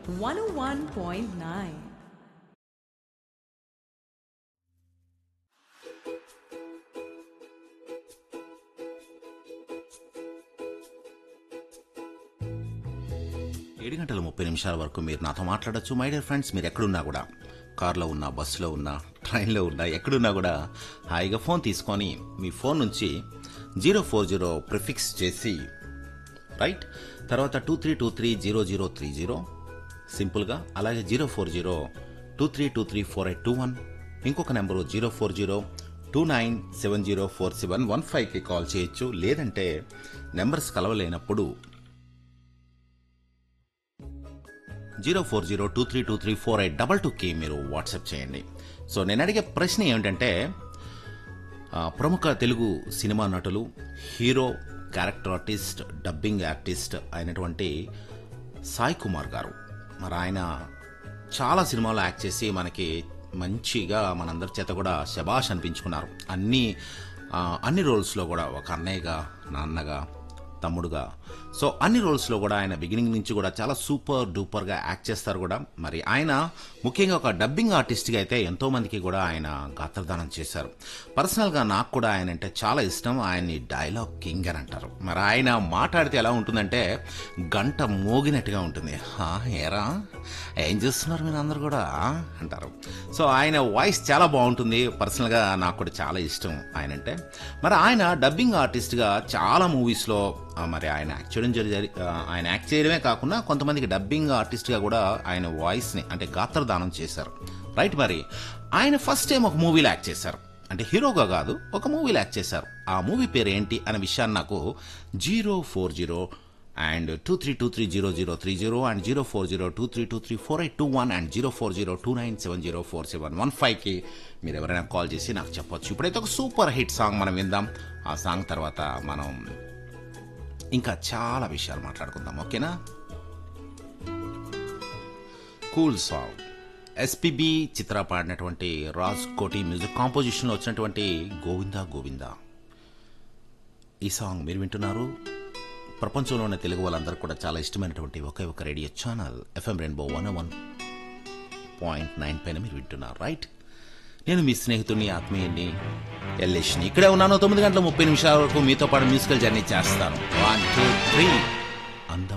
101.9. ఏడు గంటల ముప్పై నిమిషాల వరకు మీరు నాతో మాట్లాడొచ్చు మై డియర్ ఫ్రెండ్స్ మీరు ఎక్కడున్నా కూడా కార్లో ఉన్నా బస్సులో ఉన్నా ట్రైన్లో ఉన్నా ఎక్కడున్నా కూడా హాయిగా ఫోన్ తీసుకొని మీ ఫోన్ నుంచి జీరో ఫోర్ జీరో ప్రిఫిక్స్ చేసి రైట్ తర్వాత two three two three zero zero three zero సింపుల్గా అలాగే zero four zero two three two three four eight two one ఇంకొక number zero four zero two nine seven zero four seven one ఫైవ్కి call చేయొచ్చు లేదంటే numbers కలవలేనప్పుడు zero four zero two three two three four eight double టూకి మీరు WhatsApp చేయండి so నేను అడిగే ప్రశ్న ఏమిటంటే ఆ, ప్రముఖ తెలుగు సినిమా నటులు hero character artist dubbing artist అయినటువంటి సాయి కుమార్ గారు మరి ఆయన చాలా సినిమాల్లో యాక్ట్ చేసి మనకి మంచిగా మనందరి చేత కూడా శబాష్ అనిపించుకున్నారు అన్ని ఆ, అన్ని రోల్స్లో కూడా ఒక అన్నయ్యగా నాన్నగా తమ్ముడుగా సో అన్ని రోల్స్లో కూడా ఆయన బిగినింగ్ నుంచి కూడా చాలా సూపర్ డూపర్గా యాక్ట్ చేస్తారు కూడా మరి ఆయన ముఖ్యంగా ఒక డబ్బింగ్ ఆర్టిస్ట్గా అయితే ఎంతో మందికి కూడా ఆయన గాత్రదానం చేశారు పర్సనల్గా నాకు కూడా ఆయన అంటే చాలా ఇష్టం ఆయన్ని డైలాగ్ కింగ్ అని అంటారు మరి ఆయన మాట్లాడితే ఎలా ఉంటుందంటే గంట మోగినట్టుగా ఉంటుంది "హా, ఏరా ఏం చేస్తున్నారు మీరు అందరు కూడా అంటారు సో ఆయన వాయిస్ చాలా బాగుంటుంది పర్సనల్గా నాకు కూడా చాలా ఇష్టం ఆయన అంటే మరి ఆయన డబ్బింగ్ ఆర్టిస్ట్గా చాలా మూవీస్లో ఆ, మరి ఆయన యాక్ట్ చేయడం జరి ఆ, ఆయన యాక్ట్ చేయడమే కాకుండా కొంతమందికి డబ్బింగ్ ఆర్టిస్ట్గా కూడా ఆయన వాయిస్ని అంటే గాత్రదానం చేశారు రైట్ మరి ఆయన ఫస్ట్ టైం ఒక మూవీలో యాక్ట్ చేశారు అంటే హీరోగా కాదు ఒక మూవీలో యాక్ట్ చేశారు ఆ మూవీ పేరు ఏంటి అనే విషయాన్ని నాకు zero four zero and two three two three zero zero three zero and zero four zero two three two three four eight two one and zero four zero two nine seven zero four seven one ఫైవ్కి మీరు ఎవరైనా call చేసి నాకు చెప్పొచ్చు ఇప్పుడైతే ఒక super hit song మనం విందాం ఆ సాంగ్ తర్వాత మనం ఇంకా చాలా విషయాలు మాట్లాడుకుందాం ఓకేనా కూల్ సాంగ్ ఎస్పిబి చిత్ర పాడినటువంటి రాజ్ కోటి మ్యూజిక్ కాంపోజిషన్లో వచ్చినటువంటి గోవిందా గోవిందా ఈ సాంగ్ మీరు వింటున్నారు ప్రపంచంలోని తెలుగు వాళ్ళందరూ కూడా చాలా ఇష్టమైనటువంటి ఒకే ఒక radio channel FM Rainbow one one point nine పైన మీరు వింటున్నారు రైట్ నేను మీ స్నేహితుడిని ఆత్మీయుని ఎల్లేష్ని ఇక్కడే ఉన్నాను తొమ్మిది గంటల ముప్పై నిమిషాల వరకు మీతో పాటు మ్యూజికల్ జర్నీ చేస్తాను వన్ టూ త్రీ